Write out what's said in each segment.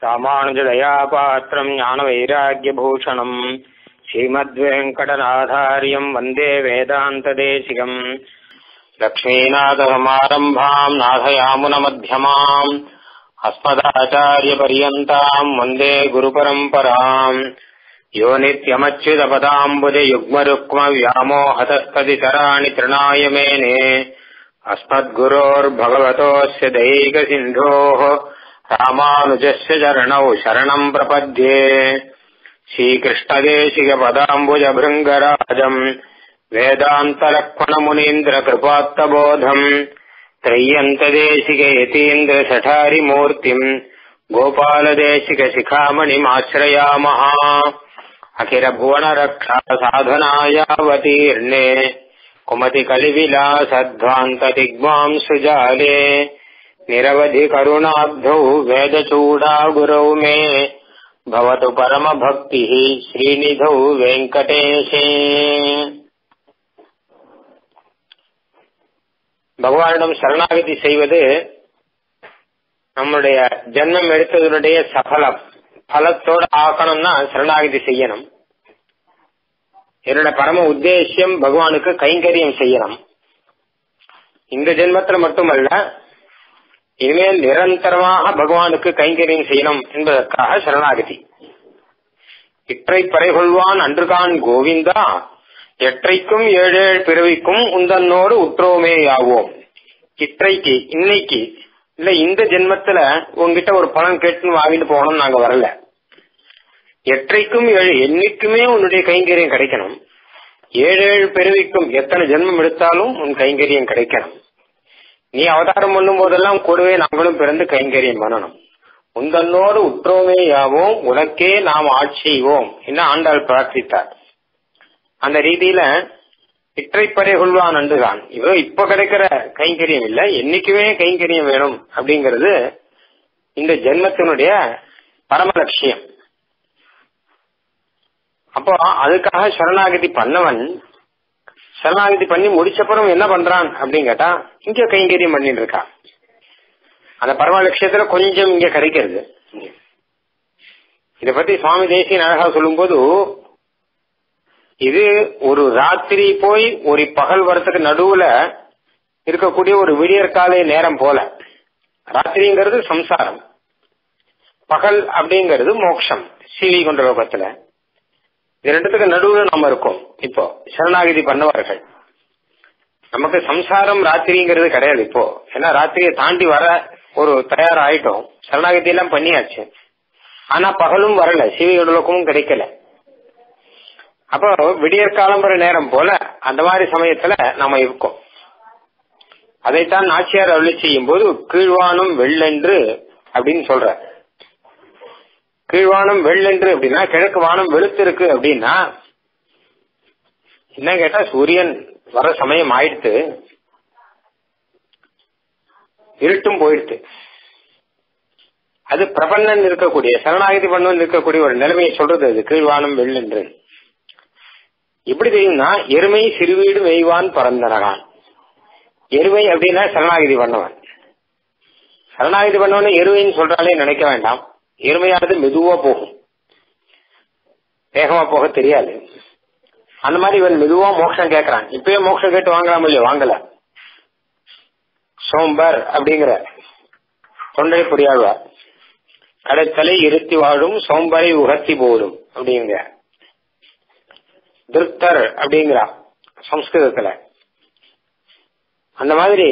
ராமானுஜதயாபாத்திரம் ஞானவைராக்கியபூஷணம் ஸ்ரீமத்வேங்கடநாதாரியம் வந்தே வேதாந்ததேசிகம் லக்ஷ்மீநாதசமாரம்பாம் நாதயாமுனமध्यமாம் अस्मदाचार्यपर्यन्ताम् वन्दे गुरुपरम्पराम् यो नित्यमच्युतपदाम्बुजयुग्मरुक्मव्यामोहतस्तदितराणि तृणाय मेने अस्मद्गुरोर्भगवतोऽस्य दैकसिन्धोः रामानुजस्य चरणौ शरणम् प्रपद्ये श्रीकृष्णदेशिकपदाम्बुजभृङ्गराजम् वेदान्तलक्ष्मणमुनीन्द्रकृपात्तबोधम् त्रय्यन्तदेशिकयतीन्द्रशठारिमूर्तिम् गोपालदेशिकशिखामणिमाश्रयामः अखिलभुवनरक्षा साधनायावतीर्णे कुमतिकलिविलासध्वान्तदिग्माम् सुजाले निरवधिकरुणाब्धौ वेदचूडागुरौ मे भवतु परमभक्तिः श्रीनिधौ वेङ्कटेशे பகவானிடம் சரணாகதி செய்வது நம்முடைய ஜென்மம் எடுத்ததனுடைய சபலம் பலத்தோட ஆக்கணும்னா சரணாகதி செய்யணும் என்னோட பரம உத்தேசியம் பகவானுக்கு கைங்கரியம் செய்யணும் இந்த ஜென்மத்துல மட்டுமல்ல இனிமேல் நிரந்தரமாக பகவானுக்கு கைங்கரியம் செய்யணும் என்பதற்காக சரணாகதி இற்றை பறைகொள்வான் அன்றுகான் கோவிந்தா எற்றைக்கும் ஏழேழு பிறவிக்கும் உந்தன்னோடு உற்றோமே ஆவோம் இற்றைக்கு இன்னைக்கு இல்ல இந்த ஜென்மத்துல உங்ககிட்ட ஒரு பணம் கேட்டுன்னு வாங்கிட்டு போகணும் நாங்க வரல எற்றைக்கும் ஏழு என்னைக்குமே உன்னுடைய கைங்கரியம் கிடைக்கணும் ஏழு ஏழு பிறவிக்கும் எத்தனை ஜென்மம் எடுத்தாலும் உன் கைங்கரியம் கிடைக்கணும் நீ அவதாரம் பண்ணும் போதெல்லாம் கூடவே நாங்களும் பிறந்து கைங்கரியம் பண்ணணும் உந்தன்னோடு உற்றோமே யாவோம் உனக்கே நாம் ஆட்சிவோம் என்ன ஆண்டாள் பிரார்த்தித்தார் அந்த ரீதியில இற்றைப்பறை கொள்வான் அன்றுதான் இவன் இப்ப கிடைக்கிற கைங்கரியம் இல்ல என்னைக்குமே கைங்கரியம் வேணும் அப்படிங்கிறது இந்த ஜென்மத்தினுடைய பரம லட்சியம் அப்போ அதுக்காக சரணாகதி பண்ணவன் சரணாகதி பண்ணி முடிச்சப்பறம் என்ன பண்றான் அப்படின்னு கேட்டா இங்க கைங்கரியம் பண்ணிட்டு இருக்கான் அந்த பரம லட்சியத்துல கொஞ்சம் இங்க கிடைக்கிறது இத பத்தி சுவாமி தேசியன் அழகா சொல்லும் போது இது ஒரு ராத்திரி போய் ஒரு பகல் வரத்துக்கு நடுவுல இருக்கக்கூடிய ஒரு விடியற்காலை நேரம் போல ராத்திரிங்கிறது சம்சாரம் பகல் அப்படிங்கிறது மோட்சம் சீவி கொண்ட லோகத்துல இது ரெண்டுத்துக்கு நடுவுல நம்ம இருக்கோம் இப்போ சரணாகிதி பண்ணவர்கள் நமக்கு சம்சாரம் ராத்திரிங்கிறது கிடையாது இப்போ ஏன்னா ராத்திரியை தாண்டி வர ஒரு தயார் ஆயிட்டோம் சரணாகதி எல்லாம் பண்ணியாச்சு ஆனா பகலும் வரல சீவி லோகமும் கிடைக்கல அப்போ விடியற் காலம்பர நேரம் போல அந்த மாதிரி சமயத்துல நாம இருக்கோம் அதைத்தான் நாச்சியார் அருளி செய்யும் போது கீழ்வானம் வெள்ளென்று அப்படின்னு சொல்ற கீழ்வானம் வெள்ளென்று அப்படின்னா கிழக்கு வானம் வெளுத்திருக்கு அப்படின்னா என்ன கேட்டா சூரியன் வர சமயம் ஆயிடுத்து இருட்டும் போயிடுத்து அது பிரபன்னன் இருக்கக்கூடிய சரணாகதி பண்ணவன் இருக்கக்கூடிய ஒரு நிலைமையை சொல்றது அது கீழ்வானம் வெள்ளென்று எப்படி தெரியும்னா எருமை சிறுவீடு மெய்வான் பறந்தனகான் எருமை அப்படின்னா சரணாகிதி பண்ணவன் சரணாகிதி பண்ணவன் எருமைன்னு சொல்றாலே நினைக்க வேண்டாம் எருமையானது மெதுவா போகும் வேகமா போக தெரியாது அந்த மாதிரி இவன் மெதுவா மோட்சம் கேட்கறான் இப்பயே மோட்சம் கேட்டு வாங்கலாம் இல்லையோ வாங்கல சோம்பர் அப்படிங்கிற தொண்டை புரியாழ்வார் கடைத்தலை இருத்தி வாழும் சோம்பரை உகத்தி போடும் அப்படிங்கிற திருப்தர் அப்படிங்கிறா சம்ஸ்கிருதத்துல அந்த மாதிரி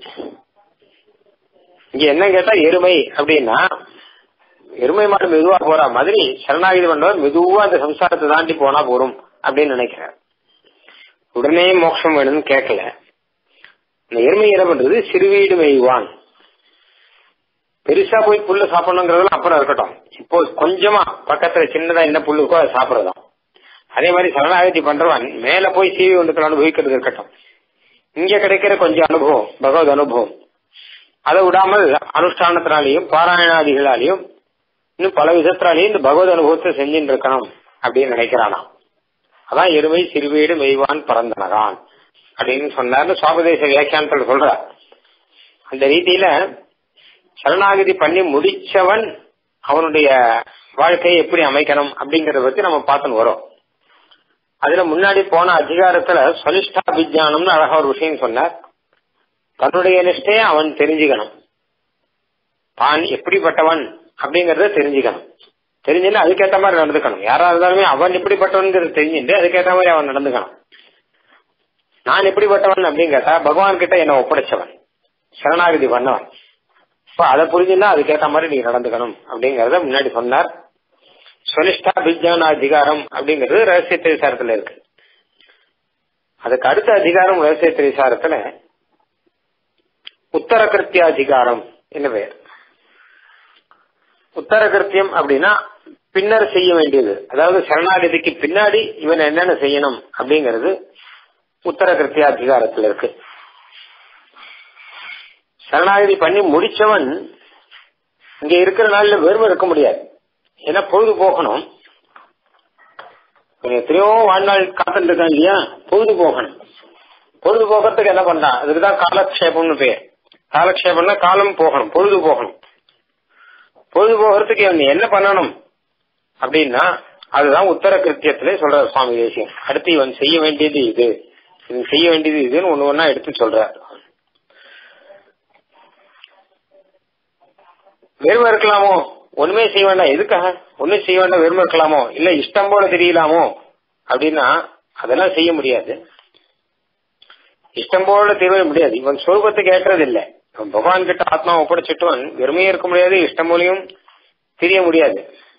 இங்க என்ன கேட்டா எருமை அப்படின்னா எருமை மாடு மெதுவா போற மாதிரி சரணாகிதி பண்ணவர் மெதுவா அந்த சம்சாரத்தை தாண்டி போனா போறோம் அப்படின்னு நினைக்கிறார் உடனே மோட்சம் வேணும்னு கேட்கல இந்த எருமை என்ன பண்றது சிறுவீடு மெய்வான் பெருசா போய் புல்லு சாப்பிடணுங்கிறதுலாம் அப்புறம் இருக்கட்டும் இப்போ கொஞ்சமா பக்கத்துல சின்னதா என்ன புல்லு இருக்கோ அதை சாப்பிடறதும் அதே மாதிரி சரணாகதி பண்றவன் மேல போய் சீவி ஒன்றுக்கள் அனுபவிக்கிறது இருக்கட்டும் இங்க கிடைக்கிற கொஞ்சம் அனுபவம் பகவத் அனுபவம் அதை விடாமல் அனுஷ்டானத்தினாலையும் பாராயணாதிகளாலையும் இன்னும் பல விதத்தினாலையும் இந்த பகவத் அனுபவத்தை செஞ்சுட்டு இருக்கணும் அப்படின்னு நினைக்கிறானா அதான் எருமை சிறுவீடு மெய்வான் பறந்தனகான் அப்படின்னு சொன்னார்னு சுவாபதேச வியாக்கியானத்தில் சொல்ற அந்த ரீதியில சரணாகதி பண்ணி முடிச்சவன் அவனுடைய வாழ்க்கையை எப்படி அமைக்கணும் அப்படிங்கறத பத்தி நம்ம பார்த்துன்னு வரோம் அதுல முன்னாடி போன அதிகாரத்துல சொலிஷ்டா விஜயானம்னு அழகா ஒரு விஷயம் சொன்னார் தன்னுடைய நிஷ்டையை அவன் தெரிஞ்சுக்கணும் தான் எப்படிப்பட்டவன் அப்படிங்கறத தெரிஞ்சுக்கணும் தெரிஞ்சுன்னு அதுக்கேற்ற மாதிரி நடந்துக்கணும் யாரா இருந்தாலுமே அவன் எப்படிப்பட்டவன்கிறது தெரிஞ்சுட்டு அதுக்கேற்ற மாதிரி அவன் நடந்துக்கணும் நான் எப்படிப்பட்டவன் அப்படின்னு கேட்டா பகவான் கிட்ட என்ன ஒப்படைச்சவன் சரணாகதி பண்ணவன் இப்ப அதை புரிஞ்சுன்னா அதுக்கேற்ற மாதிரி நீ நடந்துக்கணும் அப்படிங்கறத முன்னாடி சொன்னார் சுனிஷ்டா விஜயான அதிகாரம் அப்படிங்கிறது ரகசியத்தை விசாரத்துல இருக்கு அதுக்கு அடுத்த அதிகாரம் ரகசியத்தை விசாரத்துல உத்தர கிருத்தியாதிகாரம் என்ன பெயர் உத்தர கிருத்தியம் அப்படின்னா பின்னர் செய்ய வேண்டியது அதாவது சரணாகதிக்கு பின்னாடி இவன் என்னென்ன செய்யணும் அப்படிங்கிறது உத்தர கிருத்தியாதிகாரத்தில் இருக்கு சரணாகதி பண்ணி முடிச்சவன் இங்க இருக்கிற நாள்ல வெறுமை இருக்க முடியாது ஏன்னா பொழுது போகணும் எத்தனையோ வாழ்நாள் காத்துட்டு இருக்கான் இல்லையா பொழுது போகணும் பொழுது போகிறதுக்கு என்ன பண்ணா அதுக்குதான் காலக்ஷேபம்னு பேர் காலக்ஷேபம்னா காலம் போகணும் பொழுது போகணும் பொழுது போகிறதுக்கு இவன் என்ன பண்ணணும் அப்படின்னா அதுதான் உத்தர கிருத்தியத்திலே சொல்ற சுவாமி தேசியம் அடுத்து இவன் செய்ய வேண்டியது இது இவன் செய்ய வேண்டியது இதுன்னு ஒண்ணு ஒன்னா எடுத்து சொல்றார் வெறுமை இருக்கலாமோ ஒண்ணுமே செய்ய வேண்டாம் எதுக்காக ஒண்ணும் செய்ய வேண்டாம் வெறுமை இருக்கலாமோ இல்ல இஷ்டம் போல தெரியலாமோ அப்படின்னா அதெல்லாம் செய்ய முடியாது இஷ்டம் போல தெரிய முடியாது இவன் சொரூபத்துக்கு ஏற்றது இல்லை பகவான் கிட்ட ஆத்மா ஒப்படைச்சிட்டுவன் வெறுமையே இருக்க முடியாது இஷ்டம் போலையும் தெரிய முடியாது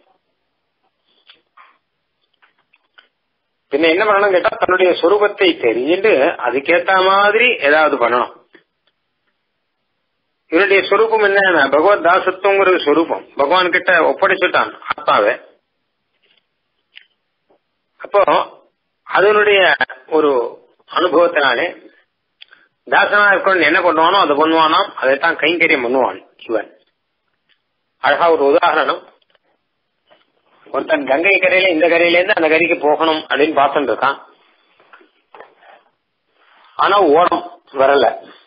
பின்ன என்ன பண்ணணும் கேட்டா தன்னுடைய சொரூபத்தை தெரிஞ்சுட்டு அதுக்கேத்த மாதிரி ஏதாவது பண்ணணும் இவனுடைய சொரூபம் என்ன பகவத் தாசத்துவங்கிற சொரூபம் பகவான் கிட்ட ஒப்படைச்சுட்டான் ஆத்மாவை அப்போ அதனுடைய ஒரு அனுபவத்தினாலே தாசனா இருக்கணும் என்ன பண்ணுவானோ அதை பண்ணுவானாம் அதைத்தான் கைங்கரியம் பண்ணுவான் இவன் அழகா ஒரு உதாரணம் ஒருத்தன் கங்கை கரையில இந்த கரையில இருந்து அந்த கரைக்கு போகணும் அப்படின்னு பார்த்துட்டு இருக்கான் ஆனா ஓடம் வரல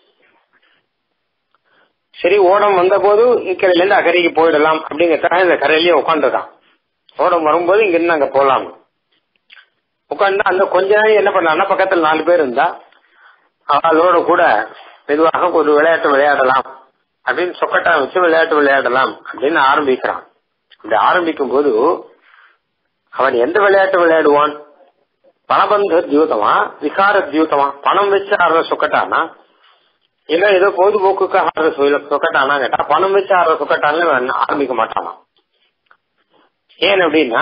சரி ஓடம் வந்த போது இக்கரையில இருந்து அக்கறைக்கு போயிடலாம் அப்படிங்கறதுக்காக இந்த கரையிலேயே உட்காந்துருக்கான் ஓடம் வரும்போது இங்க இருந்து அங்க போலாம் உட்காந்து அந்த கொஞ்ச நாள் என்ன பண்ணான்னா பக்கத்துல நாலு பேர் இருந்தா அவளோட கூட மெதுவாக ஒரு விளையாட்டு விளையாடலாம் அப்படின்னு சொக்கட்டா வச்சு விளையாட்டு விளையாடலாம் அப்படின்னு ஆரம்பிக்கிறான் அப்படி ஆரம்பிக்கும் போது அவன் எந்த விளையாட்டு விளையாடுவான் பணபந்த தியூதமா விகார தியூதமா பணம் வச்சு ஆடுற சொக்கட்டானா இல்ல ஏதோ பொழுதுபோக்குக்காக ஆடுற சொக்கட்டானா கேட்டா பணம் வச்சு ஆடுற சொக்கட்டான்னு ஆரம்பிக்க மாட்டானா ஏன் அப்படின்னா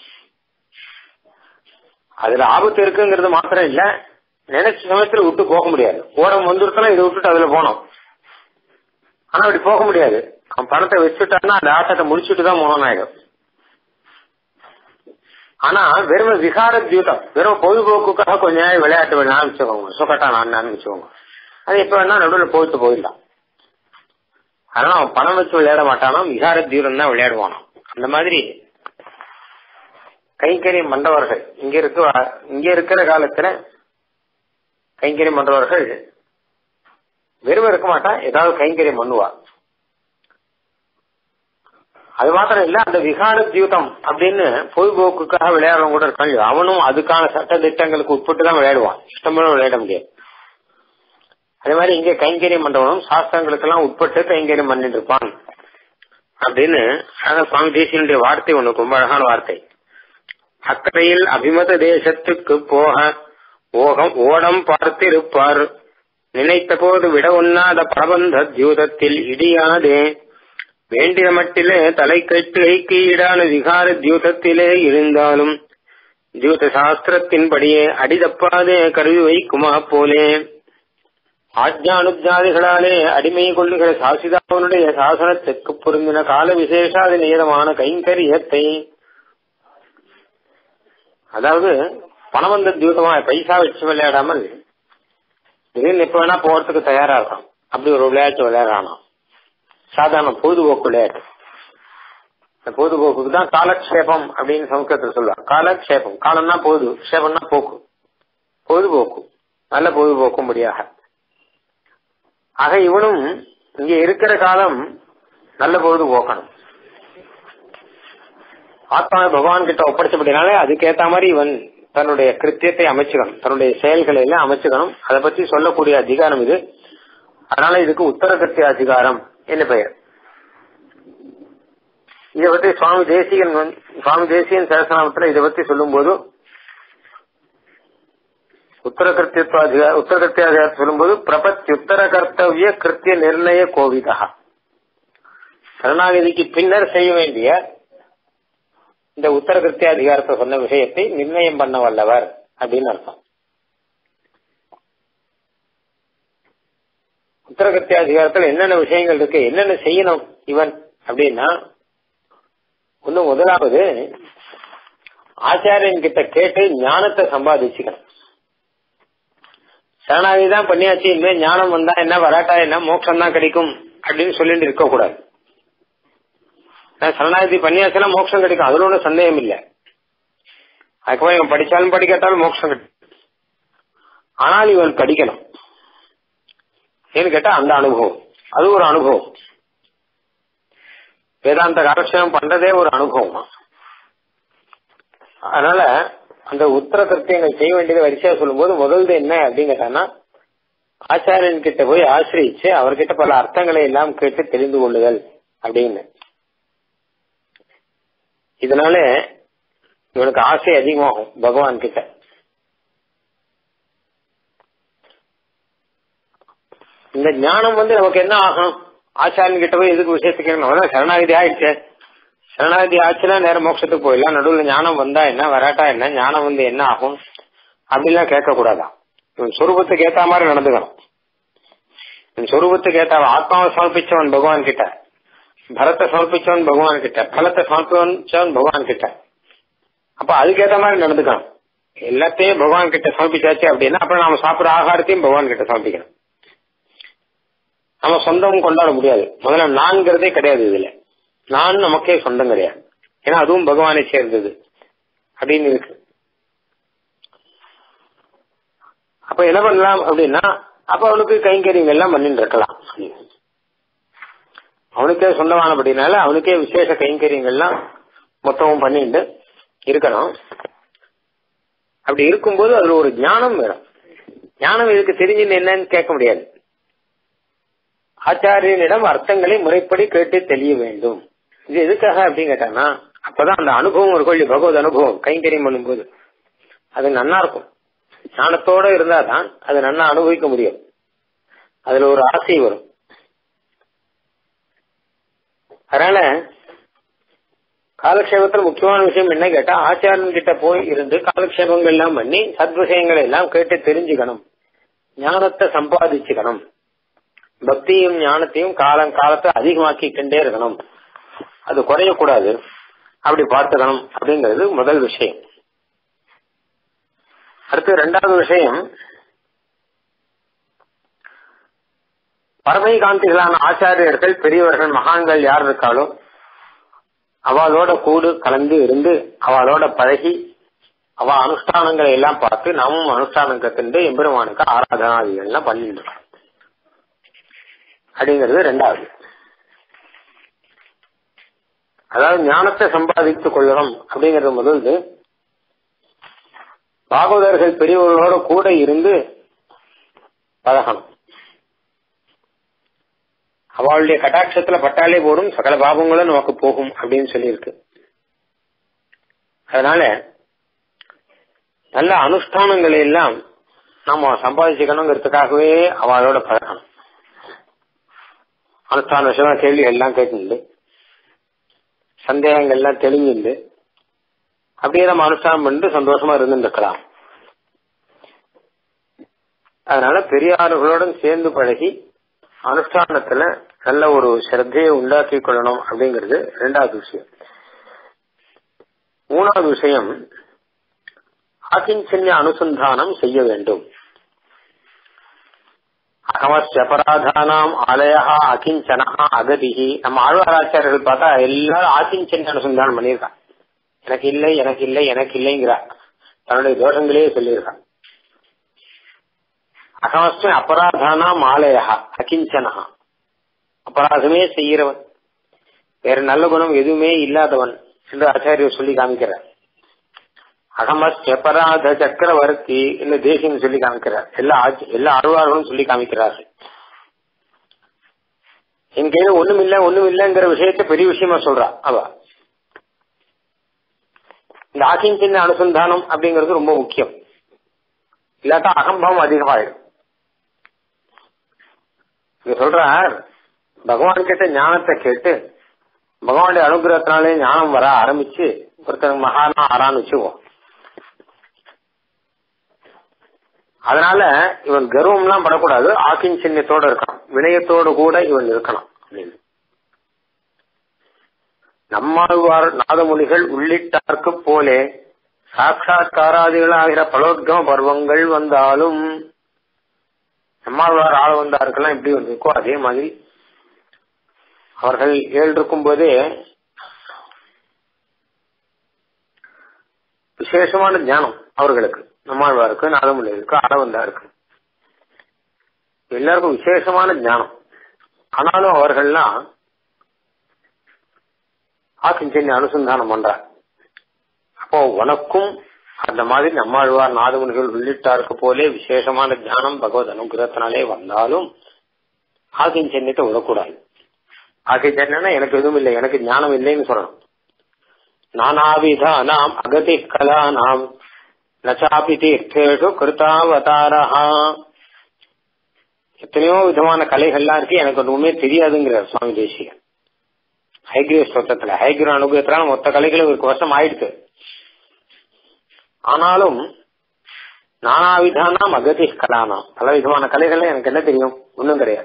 அதுல ஆபத்து இருக்குங்கிறது மாத்திரம் இல்ல நினைச்ச சமயத்துல விட்டு போக முடியாது ஓடம் வந்துருக்கனா இதை விட்டுட்டு அதுல போனோம் ஆனா அப்படி போக முடியாது அவன் பணத்தை வச்சுட்டான்னா அந்த ஆட்டத்தை முடிச்சுட்டு தான் போனோம் ஆயிடும் ஆனா வெறும் விகார தியூதம் வெறும் பொழுதுபோக்குக்காக கொஞ்ச நேரம் விளையாட்டு வேணாம் வச்சுக்கோங்க சொக்கட்டா நான் வச்சுக்கோங்க அது எப்ப வேணா நடுவில் போயிட்டு போயிடலாம் அதனால அவன் பணம் வச்சு விளையாட மாட்டானா விகார தீவிரம் தான் விளையாடுவானோ அந்த மாதிரி கைங்கரியம் பண்றவர்கள் இங்க இருக்க இங்க இருக்கிற காலத்துல கைங்கரியம் பண்றவர்கள் வெறும் இருக்க மாட்டான் ஏதாவது கைங்கரியம் பண்ணுவா அது மாத்திரம் இல்ல அந்த விகார தியூதம் அப்படின்னு பொதுபோக்குக்காக விளையாடுறவங்க கூட இருக்காங்க அவனும் அதுக்கான சட்ட திட்டங்களுக்கு உட்பட்டு தான் விளையாடுவான் இஷ்டமான விளையாட முடியாது அதே மாதிரி இங்க கைங்கரியம் பண்றவனும் சாஸ்திரங்களுக்கு எல்லாம் உட்பட்டு கைங்கரியம் பண்ணிட்டு இருப்பான் அப்படின்னு சுவாமி தேசியனுடைய வார்த்தை ஒண்ணு ரொம்ப அழகான வார்த்தை அக்கறையில் அபிமத தேசத்துக்கு போக ஓகம் ஓடம் பார்த்திருப்பார் நினைத்த போது விட உண்ணாத பிரபந்த தியூதத்தில் இடியாதே வேண்டிய மட்டிலே தலை கட்டுகைக்கு ஈடான விகார தியூதத்திலே இருந்தாலும் தியூத சாஸ்திரத்தின்படியே அடிதப்பாதே கருவி வைக்குமா போலே ஆஜ்ஞானுஜாதிகளாலே அடிமை கொள்ளுகிற சாசிதாவனுடைய சாசனத்துக்கு பொருந்தின கால விசேஷாதி நியதமான கைங்கரியத்தை அதாவது பணம் வந்த தியூதமா பைசா வச்சு விளையாடாமல் திடீர்னு எப்ப வேணா போறதுக்கு தயாரா இருக்கும் அப்படி ஒரு விளையாட்டு விளையாடணும் சாதாரண பொழுதுபோக்கு விளையாட்டு இந்த பொழுதுபோக்குக்கு தான் காலக்ஷேபம் அப்படின்னு சமஸ்கிருதத்தில் சொல்லுவாங்க காலக்ஷேபம் காலம்னா பொழுது க்ஷேபம்னா போக்கு பொழுதுபோக்கு நல்ல பொழுதுபோக்கும்படியாக ஆக இவனும் இங்க இருக்கிற காலம் நல்ல பொழுது போக்கணும் ஆத்மாவை பகவான் கிட்ட ஒப்படைச்சபடினாலே அதுக்கேத்த மாதிரி இவன் தன்னுடைய கிருத்தியத்தை அமைச்சுக்கணும் தன்னுடைய செயல்களை எல்லாம் அமைச்சுக்கணும் அதை பத்தி சொல்லக்கூடிய அதிகாரம் இது அதனால இதுக்கு உத்தர கிருத்திய அதிகாரம் என்ன பெயர் இதை பத்தி சுவாமி தேசிகன் வந்து- சுவாமி தேசிகன் சரசநாமத்துல இதை பத்தி சொல்லும் போது உத்தர கிருத்தியத்துவ அதிகார உத்தர கிருத்தியாதிகாரத்தை சொல்லும்போது பிரபத்யுத்தர கர்த்தவிய கிருத்திய நிர்ணய கோவிதா சரணாகதிக்கு பின்னர் செய்ய வேண்டிய இந்த உத்தர கிருத்தியாதிகாரத்தை சொன்ன விஷயத்தை நிர்ணயம் பண்ண வல்லவர் அப்படின்னு அர்த்தம் உத்தர கிருத்தியாதிகாரத்துல என்னென்ன விஷயங்கள் இருக்கு என்னென்ன செய்யணும் இவன் அப்படின்னா ஒண்ணு முதலாவது ஆச்சாரியன் கிட்ட கேட்டு ஞானத்தை சம்பாதிச்சுக்கணும் சரணாகதி தான் பண்ணியாச்சு இனிமே ஞானம் வந்தா என்ன வராட்டா என்ன மோட்சம் தான் கிடைக்கும் அப்படின்னு சொல்லிட்டு இருக்க கூடாது சரணாகதி பண்ணியாச்சுன்னா மோட்சம் கிடைக்கும் அதுல ஒன்றும் சந்தேகம் இல்லை அதுக்கப்புறம் இவன் படிச்சாலும் படிக்காட்டாலும் மோட்சம் கிடைக்கும் ஆனால் இவன் படிக்கணும் ஏன்னு கேட்டா அந்த அனுபவம் அது ஒரு அனுபவம் வேதாந்த காலக்ஷேபம் பண்றதே ஒரு அனுபவம் தான். அதனால அந்த உத்தர கிருத்தியங்கள் செய்ய வேண்டியது வரிசையா சொல்லும்போது முதல்து என்ன அப்படின்னு கேட்டான்னா ஆச்சாரியன் கிட்ட போய் ஆசிரியிச்சு அவர்கிட்ட பல அர்த்தங்களை எல்லாம் கேட்டு தெரிந்து கொள்ளுதல் அப்படின்னு இதனால இவனுக்கு ஆசை அதிகமாகும் பகவான் கிட்ட இந்த ஞானம் வந்து நமக்கு என்ன ஆகும் ஆச்சாரியன் கிட்ட போய் எதுக்கு விஷயத்துக்கு கேட்கணும் அதான் சரணாகதி ஆயிடுச்சு சரணாகதி ஆச்சுன்னா நேரம் மோட்சத்துக்கு போயிடலாம் நடுவில் ஞானம் வந்தா என்ன வராட்டா என்ன ஞானம் வந்து என்ன ஆகும் அப்படிலாம் கேட்க கூடாதான் இவன் சொரூபத்துக்கு ஏத்த மாதிரி நடந்துக்கணும் இவன் சொரூபத்துக்கு ஏத்த ஆத்மாவை சமர்ப்பிச்சவன் பகவான் கிட்ட பரத்தை சமர்ப்பிச்சவன் பகவான் கிட்ட பலத்தை சமர்ப்பிச்சவன் பகவான் கிட்ட அப்ப அதுக்கேத்த மாதிரி நடந்துக்கணும் எல்லாத்தையும் பகவான் கிட்ட சமர்ப்பிச்சாச்சு அப்படின்னா அப்புறம் நாம சாப்பிடுற ஆகாரத்தையும் பகவான் கிட்ட சமர்ப்பிக்கணும் நம்ம சொந்தம் கொண்டாட முடியாது முதல்ல நான்கிறதே கிடையாது இதுல நான் நமக்கே சொந்தம் கிடையாது ஏன்னா அதுவும் பகவானை சேர்ந்தது அப்படின்னு இருக்கு அப்ப என்ன பண்ணலாம் அப்படின்னா அப்ப அவனுக்கு கைங்கரியங்கள் எல்லாம் பண்ணிட்டு இருக்கலாம் அவனுக்கே சொந்தமானபடினால அவனுக்கே விசேஷ கைங்கரியங்கள்லாம் மொத்தமும் பண்ணிட்டு இருக்கணும் அப்படி இருக்கும்போது அதுல ஒரு ஞானம் வேணும் ஞானம் இதுக்கு தெரிஞ்சுன்னு என்னன்னு கேட்க முடியாது ஆச்சாரியனிடம் அர்த்தங்களை முறைப்படி கேட்டு தெளிய வேண்டும் இது எதுக்காக அப்படின்னு கேட்டாங்கன்னா அப்பதான் அந்த அனுபவம் ஒரு கொள்ளி பகவத் அனுபவம் கைங்கரியம் பண்ணும்போது அது நன்னா இருக்கும் ஞானத்தோட இருந்தாதான் அதை நன்னா அனுபவிக்க முடியும் அதுல ஒரு ஆசை வரும் அதனால காலக்ஷேபத்துல முக்கியமான விஷயம் என்ன கேட்டா ஆச்சாரியன் கிட்ட போய் இருந்து காலக்ஷேபங்கள் எல்லாம் பண்ணி சத் விஷயங்களை எல்லாம் கேட்டு தெரிஞ்சுக்கணும் ஞானத்தை சம்பாதிச்சுக்கணும் பக்தியும் ஞானத்தையும் காலம் காலத்தை அதிகமாக்கிக்கிட்டே இருக்கணும் அது குறையக்கூடாது அப்படி பார்த்துக்கணும் அப்படிங்கிறது முதல் விஷயம் அடுத்து ரெண்டாவது விஷயம் பரமை காந்திகளான ஆச்சாரியர்கள் பெரியவர்கள் மகான்கள் யார் இருக்காளோ அவளோட கூடு கலந்து இருந்து அவளோட பழகி அவ அனுஷ்டானங்களை எல்லாம் பார்த்து நாமும் அனுஷ்டானம் கத்துண்டு எம்பெருமானுக்கு ஆராதனாதிகள்லாம் பண்ணிட்டு இருக்கோம் அப்படிங்கிறது ரெண்டாவது அதாவது ஞானத்தை சம்பாதித்துக் கொள்ளணும் அப்படிங்கறது முதல்து பாகவதர்கள் பெரியவர்களோட கூட இருந்து பழகணும் அவளுடைய கட்டாட்சத்துல பட்டாலே போடும் சகல பாபங்களும் நமக்கு போகும் அப்படின்னு சொல்லியிருக்கு அதனால நல்ல அனுஷ்டானங்களை எல்லாம் நாம சம்பாதிச்சுக்கணுங்கிறதுக்காகவே அவளோட பழகணும் அனுஷ்டான விஷயமா கேள்வி எல்லாம் கேட்டு சந்தேகங்கள் எல்லாம் தெளிஞ்சுண்டு அப்படியே நம்ம அனுஷ்டானம் பண்ணிட்டு சந்தோஷமா இருந்து இருக்கலாம் அதனால பெரியார்களுடன் சேர்ந்து பழகி அனுஷ்டானத்துல நல்ல ஒரு சிரத்தையை உண்டாக்கி கொள்ளணும் அப்படிங்கிறது ரெண்டாவது விஷயம் மூணாவது விஷயம் அகிஞ்சன்ய அனுசந்தானம் செய்ய வேண்டும் அகமஸ்ய அபராதானாம் ஆலயா அகிஞ்சனா அகதிகி நம்ம ஆழ்வாராச்சாரியர்கள் பார்த்தா எல்லாரும் ஆகிஞ்சன்ய அனுசந்தானம் பண்ணியிருக்கான் எனக்கு இல்லை எனக்கு இல்லை எனக்கு இல்லைங்கிறா தன்னுடைய தோஷங்களே சொல்லியிருக்கான் அகமஸ்ய அபராதானாம் ஆலயா அகிஞ்சனா அபராதமே செய்கிறவன் வேற நல்ல குணம் எதுவுமே இல்லாதவன் என்று ஆச்சாரியர் சொல்லி காமிக்கிறார் அகமஸ்யபராத சக்கரவர்த்தி என்று தேசியம் சொல்லி காமிக்கிறார் எல்லா எல்லா ஆழ்வார்களும் சொல்லி காமிக்கிறார்கள் என் கையில ஒண்ணும் இல்ல ஒண்ணும் இல்லங்கிற விஷயத்த பெரிய விஷயமா சொல்றா அவ இந்த ஆக்கிஞ்சின்ன அனுசந்தானம் அப்படிங்கிறது ரொம்ப முக்கியம் இல்லாட்டா அகம்பாவம் அதிகமாயிடும் இங்க சொல்றார் பகவான் கிட்ட ஞானத்தை கேட்டு பகவானுடைய அனுகிரகத்தினாலே ஞானம் வர ஆரம்பிச்சு ஒருத்தர் மகானா ஆறான்னு வச்சுக்குவோம் அதனால இவன் கர்வம்லாம் படக்கூடாது ஆக்கின் சின்னத்தோட இருக்கணும் வினயத்தோடு கூட இவன் இருக்கணும் அப்படின்னு நம்மாழ்வார் நாதமொழிகள் உள்ளிட்டார்க்கு போலே சாட்சாத்காராதிகளாகிற பலோத்கம பருவங்கள் வந்தாலும் நம்மாழ்வார் ஆள வந்தாருக்கெல்லாம் எப்படி வந்திருக்கோ அதே மாதிரி அவர்கள் ஏழு இருக்கும் போதே விசேஷமான ஞானம் அவர்களுக்கு நம்மாழ்வாருக்கு நாதமுனிகளுக்கு ஆளவந்தாருக்கு எல்லாருக்கும் விசேஷமான ஞானம் ஆனாலும் அவர்கள்லாம் ஆக்கிஞ்சன்ய அனுசந்தானம் பண்றார் அப்போ உனக்கும் அந்த மாதிரி நம்மாழ்வார் நாதமுனிகள் உள்ளிட்டாருக்கு போலே விசேஷமான ஞானம் பகவத் அனுகிரகத்தினாலே வந்தாலும் ஆக்கிஞ்சன்யத்தை விடக்கூடாது ஆக்கிஞ்சன்யம்னா எனக்கு எதுவும் இல்லை எனக்கு ஞானம் இல்லைன்னு சொல்லணும் நானாவிதா நாம் அகதி கலா நாம் நச்சாபி தீர்த்தேஷு கிருத்தாவதாரஹா எத்தனையோ விதமான கலைகள்லாம் இருக்கு எனக்கு ஒண்ணுமே தெரியாதுங்கிறார் சுவாமி தேசிகன் ஹைகிரிய ஸ்தோத்திரத்துல ஹைகிர அனுபவத்தினால மொத்த கலைகளும் இவருக்கு வருஷம் ஆயிடுச்சு ஆனாலும் நானாவிதானா மகதி கலானாம் பல விதமான கலைகள் எனக்கு என்ன தெரியும் ஒண்ணும் கிடையாது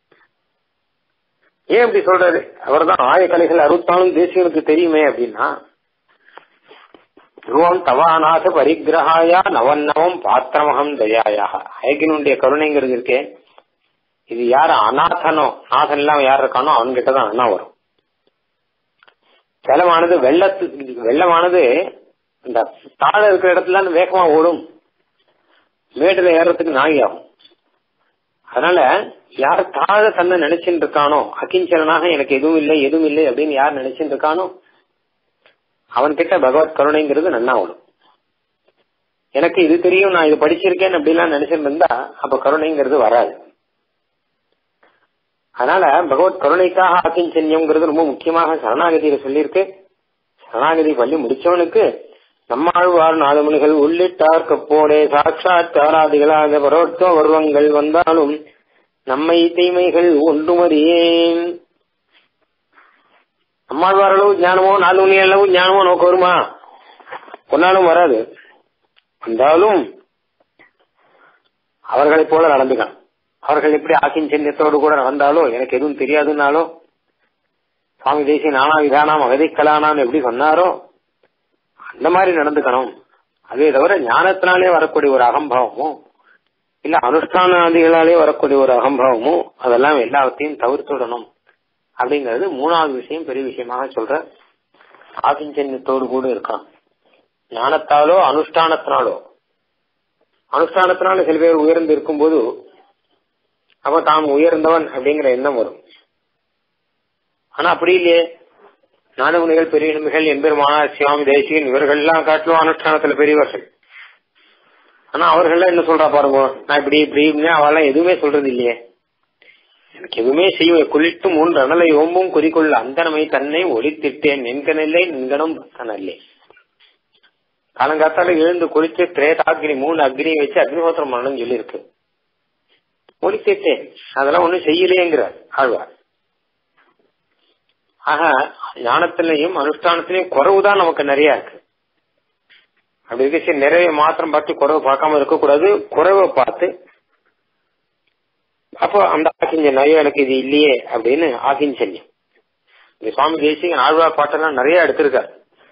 ஏன் இப்படி சொல்றாரு அவர் தான் ஆய கலைகள் அறுபத்தாலும் தேசியனுக்கு தெரியுமே அப்படின்னா துருவம் தவாநாத பரிகிரகாயா நவநவம் பாத்திரமகம் தயாயா ஹைகினுடைய கருணைங்கிறது இருக்கே இது யாரு அநாதனோ நாதன் இல்லாம யார் இருக்கானோ அவன்கிட்ட தான் அண்ணா வரும் ஜலமானது வெள்ளத்து வெள்ளமானது இந்த தாழ இருக்கிற இடத்துல வேகமா ஓடும் மேட்டுல ஏறதுக்கு நாகி ஆகும் அதனால யார் தாழ தன்னை நினைச்சுட்டு இருக்கானோ அகிஞ்சலனாக எனக்கு எதுவும் இல்லை எதுவும் இல்லை அப்படின்னு யார் நினைச்சுட்டு இருக்கானோ அவன் கிட்ட பகவத் கருணைங்கிறது நன்னா ஓடும் எனக்கு இது தெரியும் நான் இது படிச்சிருக்கேன் அப்படிலாம் நினைச்சிட்டு இருந்தா அப்ப கருணைங்கிறது வராது அதனால பகவத் கருணைக்காக ஆக்கிஞ்சன்யம்ங்கிறது ரொம்ப முக்கியமாக சரணாகதியில சொல்லியிருக்கு சரணாகதி பள்ளி முடிச்சவனுக்கு நம்மாழ்வார் நாதமுனிகள் உள்ளிட்டார்க்க போலே சாட்சாத் ஆராதிகளாக பரோட்ச பருவங்கள் வந்தாலும் நம்மை தீமைகள் ஒன்றுமறியேன் நம்மாழ்வார் அளவு ஞானமோ நாலுமணி அளவு ஞானமோ நோக்க வருமா ஒன்னாலும் வராது வந்தாலும் அவர்களைப் போல நடந்துக்கலாம் அவர்கள் எப்படி ஆக்கிஞ்சன்யத்தோடு கூட நடந்தாலோ எனக்கு எதுவும் தெரியாதுன்னாலோ சுவாமி தேசிய நானா விதானாம் அகதிக்கலானாம் எப்படி சொன்னாரோ அந்த மாதிரி நடந்துக்கணும் அதே தவிர ஞானத்தினாலே வரக்கூடிய ஒரு அகம்பாவமோ இல்ல அனுஷ்டானாதிகளாலே வரக்கூடிய ஒரு அகம்பாவமோ அதெல்லாம் எல்லாத்தையும் தவிர்த்துடணும் அப்படிங்கிறது மூணாவது விஷயம் பெரிய விஷயமாக சொல்ற ஆகிஞ்சன்யத்தோடு கூட இருக்கான் ஞானத்தாலோ அனுஷ்டானத்தினாலோ அனுஷ்டானத்தினால சில பேர் உயர்ந்து இருக்கும்போது அப்ப தாம் உயர்ந்தவன் அப்படிங்கிற எண்ணம் வரும் ஆனா அப்படி இல்லையே நானுமுனிகள் பெரிய நிமிகள் எம்பெருமானார் சிவாமி தேசியன் இவர்கள் எல்லாம் காட்டிலும் அனுஷ்டானத்துல பெரியவர்கள் ஆனா அவர்கள் என்ன சொல்றா பாருங்க நான் இப்படி இப்படி அவெல்லாம் எதுவுமே சொல்றது இல்லையே எனக்கு எதுவுமே செய்ய குளிட்டு மூன்று அனலை ஓம்பும் குறிக்கொள்ள அந்தனமை தன்னை ஒளித்திட்டேன் நின்கனில்லை நின்கனும் பக்தனல்லே காலங்காத்தால எழுந்து குளிச்சு திரேதாக்னி மூணு அக்னியை வச்சு அக்னிஹோத்திரம் பண்ணணும்னு சொல்லியிருக்கு ஒளித்திட்டேன் அதெல்லாம் ஒண்ணும் செய்யலேங்கிறார் ஆழ்வார் ஆக ஞானத்திலையும் அனுஷ்டானத்திலையும் குறவுதான் நமக்கு நிறைய இருக்கு அப்படி இருக்க நிறைய மாத்திரம் பார்த்து குறவு பார்க்காம இருக்கக்கூடாது குறைவை பார்த்து அப்போ அந்த ஆக்கிஞ்சன் ஐயோ எனக்கு இது இல்லையே அப்படின்னு ஆக்கிஞ்சன்யம் இந்த சுவாமி தேசிகன் ஆழ்வார் பாட்டெல்லாம் நிறைய எடுத்திருக்கார்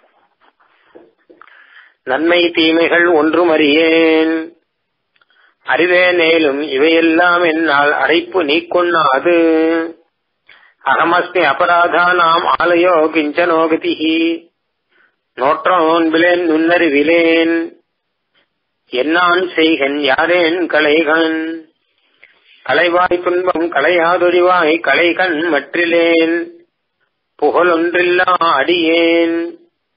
நன்மை தீமைகள் ஒன்றும் அறியேன் அறிவே மேலும் இவையெல்லாம் என்னால் அடைப்பு நீக்கொண்ணாது அகமஸ்மி அபராதானாம் ஆலயோ கிஞ்சனோகதிஹி நோற்றோன் விலேன் நுண்ணறிவிலேன் என்னான் செய்கன் யாரேன் கலைகன் கலைவாய் துன்பம் கலையாதொழிவாய் கலைகண் மற்றிலேன் புகழொன்றில்லா அடியேன்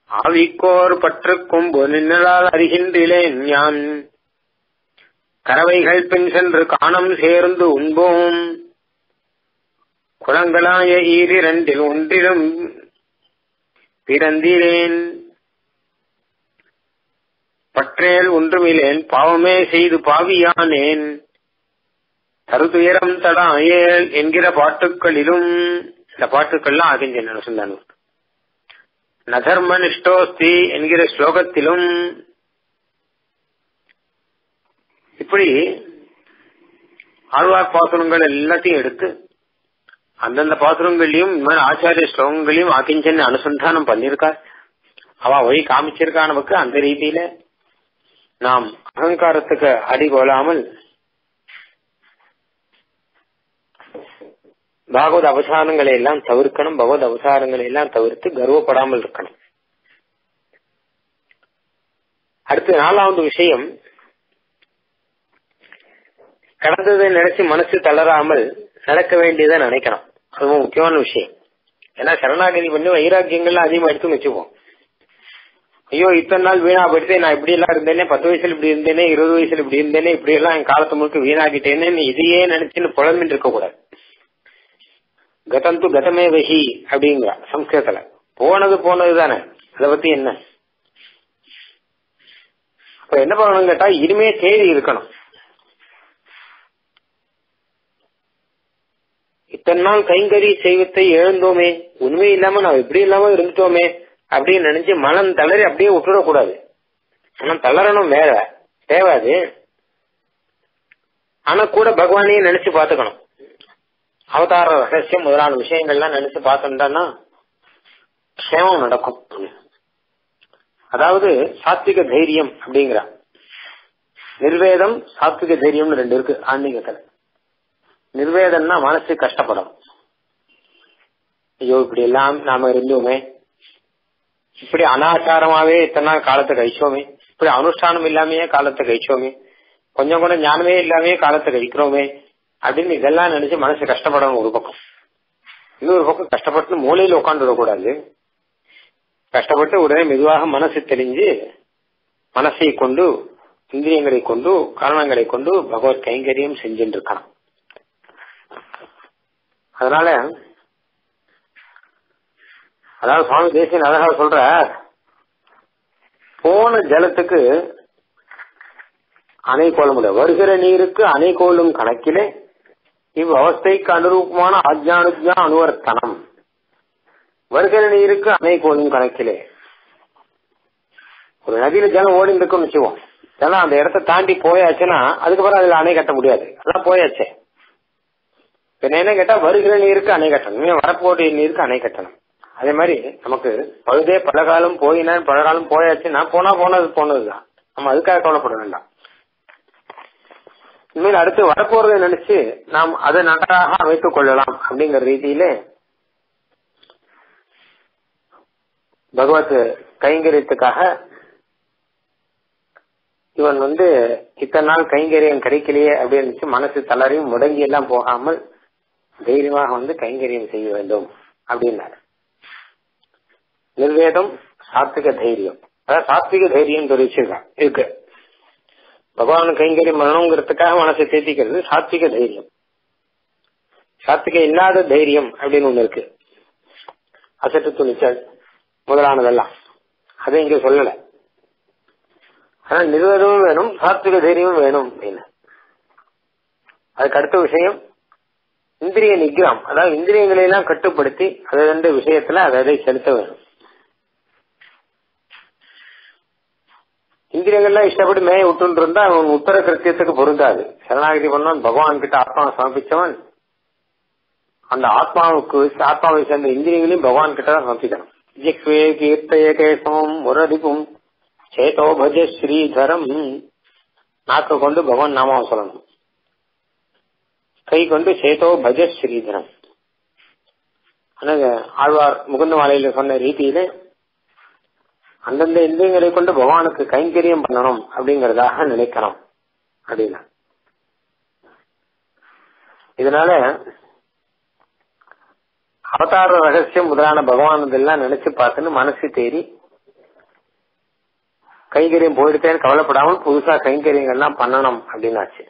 ஆவிக்கோர் பற்றுக்கும் பொன்னினால் அறிகின்றேன் ஞான் கறவைகள் பின் சென்று காணம் சேர்ந்து உண்போம் குளங்களாய ஈரிரண்டில் ஒன்றிலும் பிறந்திலேன் பற்றேல் ஒன்றுமில்லேன் பாவமே செய்து பாவியானேன் தருதுயரம் தடாயேல் என்கிற பாட்டுக்களிலும் இந்த பாட்டுக்கள்லாம் ஆகின்றன சொன்னான் நதர்ம நிஷ்டோஸ்தி என்கிற ஸ்லோகத்திலும் இப்படி ஆழ்வார் பாசுரங்கள் எல்லாத்தையும் எடுத்து அந்தந்த பாசுரங்களையும் இந்த மாதிரி ஆச்சாரிய ஸ்லோகங்களையும் ஆக்கிஞ்சன்னு அனுசந்தானம் பண்ணிருக்கார் அவ வழி காமிச்சிருக்கா நமக்கு அந்த ரீதியில நாம் அகங்காரத்துக்கு அடிகொள்ளாமல் பாகவத அவசாரங்களை எல்லாம் தவிர்க்கணும் பகவத் அவசாரங்களை எல்லாம் தவிர்த்து கர்வப்படாமல் இருக்கணும் அடுத்து நாலாவது விஷயம் கடந்ததை நினைச்சு மனசு தளராமல் நடக்க வேண்டியதை நினைக்கணும் அது ரொம்ப முக்கியமான விஷயம் ஏன்னா சரணாகதி பண்ணி வைராக்கியங்கள்லாம் அதிகமா எடுத்து வச்சுப்போம் ஐயோ இத்தனை நாள் வீணா போயிட்டு நான் இப்படி எல்லாம் இருந்தேனே பத்து வயசுல இப்படி இருந்தேனே இருபது வயசுல இப்படி இருந்தேனே இப்படி எல்லாம் என் காலத்து முழுக்க வீணாக்கிட்டேன்னு இதையே நினைச்சுன்னு புலம்பின்னு இருக்க கூடாது கதந்து கதமே வகி அப்படிங்கிற சம்ஸ்கிருதத்துல போனது போனது தானே அதை பத்தி என்ன அப்ப என்ன பண்ணணும் கேட்டா இனிமே தேதி இருக்கணும் இத்தனை நாள் கைங்கறி செய்வத்தை எழுந்தோமே உண்மை இல்லாம நான் எப்படி இல்லாம இருந்துட்டோமே அப்படின்னு நினைச்சு மனம் தளரி அப்படியே விட்டுடக்கூடாது மனம் தளரணும் வேற தேவை அது ஆனா கூட பகவானையே நினைச்சு பாத்துக்கணும் அவதார ரகசியம் முதலான விஷயங்கள்லாம் நினைச்சு பார்த்துட்டோம்னா க்ஷேமம் நடக்கும் அதாவது சாத்விக தைரியம் அப்படிங்கிற நிர்வேதம் சாத்விக தைரியம்னு ரெண்டு இருக்கு ஆன்மீகத்துல நிர்வேதம்னா மனசு கஷ்டப்படும் ஐயோ இப்படி எல்லாம் நாம இருந்தோமே இப்படி அனாச்சாரமாவே இத்தனை நாள் காலத்தை கழிச்சோமே இப்படி அனுஷ்டானம் இல்லாமையே காலத்தை கழிச்சோமே கொஞ்சம் கூட ஞானமே இல்லாமே காலத்தை கழிக்கிறோமே அப்படின்னு இதெல்லாம் நினைச்சு மனசு கஷ்டப்படணும் ஒரு பக்கம் இன்னொரு பக்கம் கஷ்டப்பட்டு மூலையில உட்காந்து விடக்கூடாது கஷ்டப்பட்டு உடனே மெதுவாக மனசு தெரிஞ்சு மனசை கொண்டு இந்திரியங்களை கொண்டு காரணங்களை கொண்டு பகவத் கைங்கரியம் செஞ்சுட்டு இருக்கலாம் அதனால அதாவது சுவாமி தேசியன் அழகா சொல்ற போன ஜலத்துக்கு அணை கோல முடியாது வருகிற நீருக்கு அணை கோலும் கணக்கிலே இவ் அவஸ்தைக்கு அனுரூபமான ஆஜ்ஞானுஜா அனுவர்த்தனம் வருகிற நீருக்கு அணை கோலும் கணக்கிலே ஒரு நதியில ஜலம் ஓடி இருக்குன்னு வச்சுவோம் ஜலம் அந்த இடத்த தாண்டி போயாச்சுன்னா அதுக்கப்புறம் அதுல அணை கட்ட முடியாது அதான் போயாச்சே பின்ன என்ன கேட்டா வருகிற நீருக்கு அணை கட்டணும் இனிமே வரப்போடைய நீருக்கு அணை கட்டணும் அதே மாதிரி நமக்கு பழுதே பல காலம் போயினா பல காலம் போயாச்சுன்னா போனா போனது போனதுதான் நம்ம அதுக்காக கவலைப்பட வேண்டாம் இனிமேல் அடுத்து வரப்போறதை நினைச்சு நாம் அதை நன்றாக அமைத்துக் கொள்ளலாம் அப்படிங்கிற ரீதியில பகவத் கைங்கரியத்துக்காக இவன் வந்து இத்தனை நாள் கைங்கரியம் கிடைக்கலையே அப்படின்னு மனசு தளரையும் முடங்கி எல்லாம் போகாமல் தைரியமாக வந்து கைங்கரியம் செய்ய வேண்டும் அப்படின்னாரு நிர்வேதம் சாத்விக தைரியம் அதாவது சாத்விக தைரியம் தெரிவிச்சிருக்கான் இருக்கு பகவான் கைங்கரியம் பண்ணணுங்கிறதுக்காக மனசை தேத்திக்கிறது சாத்விக தைரியம் சாத்விக இல்லாத தைரியம் அப்படின்னு ஒண்ணு இருக்கு அசட்டு துணிச்சல் முதலானதெல்லாம் அதை இங்க சொல்லல ஆனா நிர்வேதமும் வேணும் சாத்விக தைரியமும் வேணும் அப்படின்னு அதுக்கு அடுத்த விஷயம் இந்திரிய நிகிரம் அதாவது இந்திரியங்களை எல்லாம் கட்டுப்படுத்தி அதை ரெண்டு விஷயத்துல அதை செலுத்த வேணும் இந்திரியங்கள்லாம் இஷ்டப்பட்டு மேய விட்டு இருந்தா அவன் உத்தர கிருத்தியத்துக்கு பொருந்தாது சரணாகதி பண்ணவன் பகவான் கிட்ட ஆத்மாவை சமர்ப்பிச்சவன் அந்த ஆத்மாவுக்கு ஆத்மாவை சேர்ந்த இந்திரியங்களையும் பகவான் கிட்ட தான் சமர்ப்பிக்கணும் ஜிக்வே கீர்த்தய கேசமம் முரடிப்பும் சேதோ பஜ ஸ்ரீதரம் நாக்கு கொண்டு பகவான் நாமாவை சொல்லணும் கை கொண்டு சேதோ பஜ ஸ்ரீதரம் ஆழ்வார் முகுந்த மாலையில சொன்ன ரீதியில அந்தந்த இந்திரியங்களை கொண்டு பகவானுக்கு கைங்கரியம் பண்ணணும் அப்படிங்கறதாக நினைக்கணும் அப்படின்னா இதனால அவதார ரகசியம் முதலான பகவான் இதெல்லாம் நினைச்சு பார்த்துன்னு மனசு தேறி கைங்கரியம் போயிடுத்தேன்னு கவலைப்படாமல் புதுசா கைங்கரியங்கள்லாம் பண்ணணும் அப்படின்னாச்சு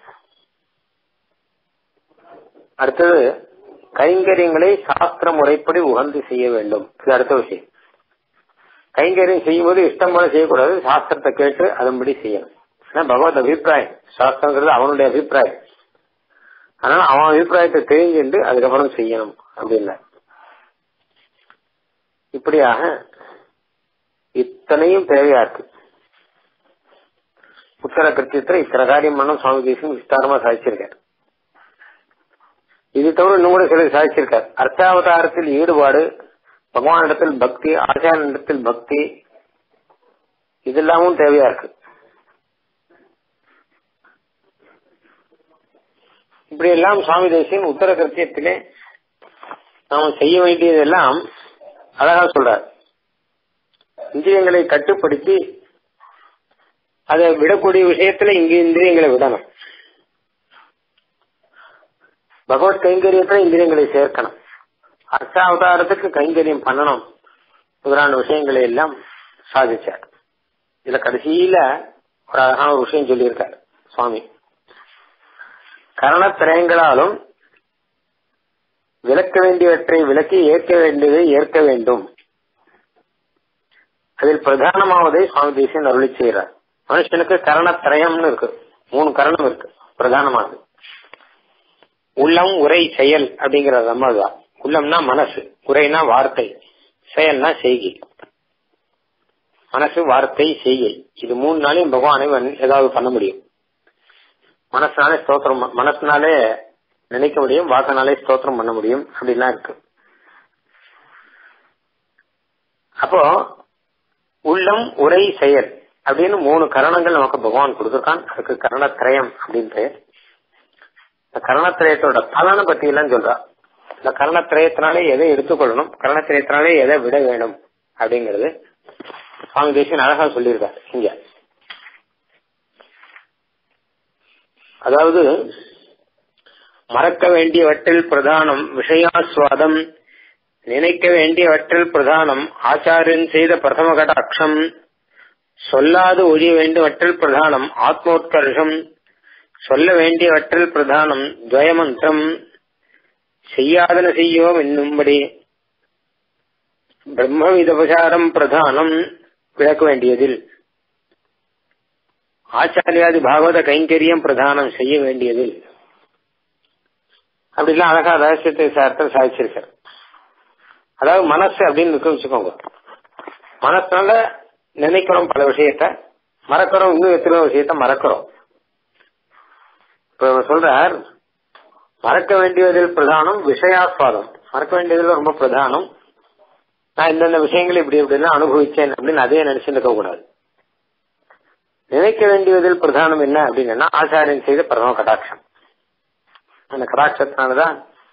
அடுத்தது கைங்கரியங்களை சாஸ்திர முறைப்படி உகந்து செய்ய வேண்டும் இது அடுத்த விஷயம் கைங்கரியம் செய்யும்போது இஷ்டம் போல செய்யக்கூடாது சாஸ்திரத்தை கேட்டு அதன்படி செய்யணும் ஏன்னா பகவத் அபிப்பிராயம் சாஸ்திரங்கிறது அவனுடைய அபிப்பிராயம் அதனால அவன் அபிப்பிராயத்தை தெரிஞ்சுட்டு அதுக்கப்புறம் செய்யணும் அப்படின்னா இப்படியாக இத்தனையும் தேவையா இருக்கு உத்தர கிருத்தியத்துல இத்தனை காரியம் பண்ண சுவாமி தேசம் விஸ்தாரமா சாதிச்சிருக்காரு இது தவிர இன்னும் கூட சிலர் சாதிச்சிருக்கார் அர்த்தாவதாரத்தில் ஈடுபாடு பகவானிடத்தில் பக்தி ஆச்சாரியனிடத்தில் பக்தி இதெல்லாமும் தேவையா இருக்கு இப்படி எல்லாம் சுவாமி தேசியம் உத்தர கிருத்தியத்திலே நாம் செய்ய வேண்டியதெல்லாம் அழகா சொல்றார் இந்திரியங்களை கட்டுப்படுத்தி அதை விடக்கூடிய விஷயத்துல இங்க இந்திரியங்களை விடணும் பகவத் கைங்கரியத்துல இந்திரியங்களை சேர்க்கணும் அர்த்தாவதாரத்துக்கு கைங்கரியம் பண்ணணும் முதலான விஷயங்களை எல்லாம் சாதிச்சார் இதுல கடைசியில ஒரு அழகான ஒரு விஷயம் சொல்லியிருக்கார் சுவாமி கரணத்திரயங்களாலும் விளக்க வேண்டியவற்றை விளக்கி ஏற்க வேண்டியதை ஏற்க வேண்டும் அதில் பிரதானமாவதை சுவாமி தேசியன் அருளி செய்கிறார் மனுஷனுக்கு கரணத்திரயம்னு இருக்கு மூணு கரணம் இருக்கு பிரதானமானது உள்ளம் உரை செயல் அப்படிங்கறது நம்ம தான் உள்ளம்னா மனசு உரைனா வார்த்தை செயல்னா செய்கை மனசு வார்த்தை செய்கை இது மூணு நாளையும் பகவானை ஏதாவது பண்ண முடியும் மனசுனாலே ஸ்தோத்திரம் மனசுனாலே நினைக்க முடியும் வாக்கினாலே ஸ்தோத்திரம் பண்ண முடியும் அப்படின்லாம் இருக்கு அப்போ உள்ளம் உரை செயல் அப்படின்னு மூணு கரணங்கள் நமக்கு பகவான் கொடுத்துருக்கான் அதுக்கு கரணத்திரயம் அப்படின்னு பெயர் இந்த கரணத்திரயத்தோட பலனை பத்தி எல்லாம் சொல்றா இந்த கரணத்திரயத்தினாலே எதை எடுத்துக்கொள்ளணும் கரணத்திரயத்தினாலே எதை விட வேணும் அப்படிங்கறது சுவாமி தேசியன் அழகா சொல்லியிருக்காரு இங்க அதாவது மறக்க வேண்டியவற்றில் பிரதானம் விஷயாஸ்வாதம் நினைக்க வேண்டியவற்றில் பிரதானம் ஆச்சாரியன் செய்த பிரதம கடாட்சம் சொல்லாது ஒழிய வேண்டியவற்றில் பிரதானம் ஆத்மோத்கர்ஷம் சொல்ல வேண்டியவற்றில் பிரதானம் துவயமந்திரம் செய்யாதன செய்யோம் என்னும்படி பிரம்மவிதபசாரம் பிரதானம் விளக்க வேண்டியதில் ஆச்சாரியாதி பாகவத கைங்கரியம் பிரதானம் செய்ய வேண்டியதில் அப்படிலாம் அழகா ரகசியத்தை சார்த்த சாதிச்சிருக்கார் அதாவது மனசு அப்படின்னு இருக்க வச்சுக்கோங்க மனசுனால நினைக்கிறோம் பல விஷயத்த மறக்கிறோம் இன்னும் எத்தனை விஷயத்த மறக்கிறோம் இப்ப சொல்றார் மறக்க வேண்டியதில் பிரதானம் விஷயாஸ்வாதம் மறக்க வேண்டியதில் ரொம்ப பிரதானம் நான் இந்தந்த விஷயங்களை இப்படி இப்படிலாம் அனுபவிச்சேன் அப்படின்னு அதே நினைச்சுட்டு இருக்க கூடாது நினைக்க வேண்டியதில் பிரதானம் என்ன அப்படின்னா ஆச்சாரியன் செய்த பிரதம கடாட்சம் அந்த கடாட்சத்தினாலதான்